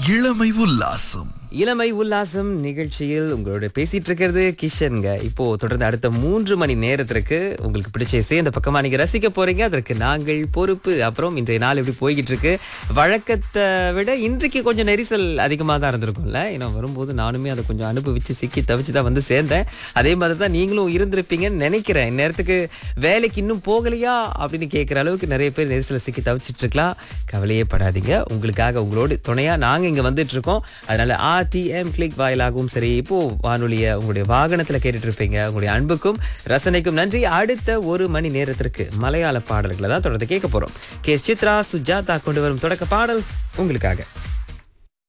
இளமை உல்லாசம் இளமை உல்லாசம் நிகழ்ச்சியில் உங்களோட பேசிட்டு இருக்கிறது கிஷன்ங்க இப்போ தொடர்ந்து அடுத்த மூன்று மணி நேரத்திற்கு உங்களுக்கு பிடிச்ச இசை இந்த பக்கமா நீங்க ரசிக்க போறீங்க அதற்கு நாங்கள் பொறுப்பு அப்புறம் இன்றைய நாள் எப்படி போய்கிட்டு இருக்கு வழக்கத்தை விட இன்றைக்கு கொஞ்சம் நெரிசல் அதிகமாக தான் இருந்திருக்கும்ல ஏன்னா வரும்போது நானுமே அதை கொஞ்சம் அனுபவிச்சு சிக்கி தவிச்சு தான் வந்து சேர்ந்தேன் அதே மாதிரி தான் நீங்களும் இருந்திருப்பீங்கன்னு நினைக்கிறேன் இந்நேரத்துக்கு வேலைக்கு இன்னும் போகலையா அப்படின்னு கேட்குற அளவுக்கு நிறைய பேர் நெரிசலை சிக்கி தவிச்சிட்டு இருக்கலாம் கவலையே படாதீங்க உங்களுக்காக உங்களோட துணையா நாங்க இங்க வந்துட்டு இருக்கோம் அதனால ஆர்டிஎம் கிளிக் வாயிலாகவும் சரி இப்போ வானொலியை உங்களுடைய வாகனத்துல கேட்டுட்டு இருப்பீங்க உங்களுடைய அன்புக்கும் ரசனைக்கும் நன்றி அடுத்த ஒரு மணி நேரத்திற்கு மலையாள பாடல்களை தான் தொடர்ந்து கேட்க போறோம் கே சித்ரா சுஜாதா கொண்டு வரும் தொடக்க பாடல் உங்களுக்காக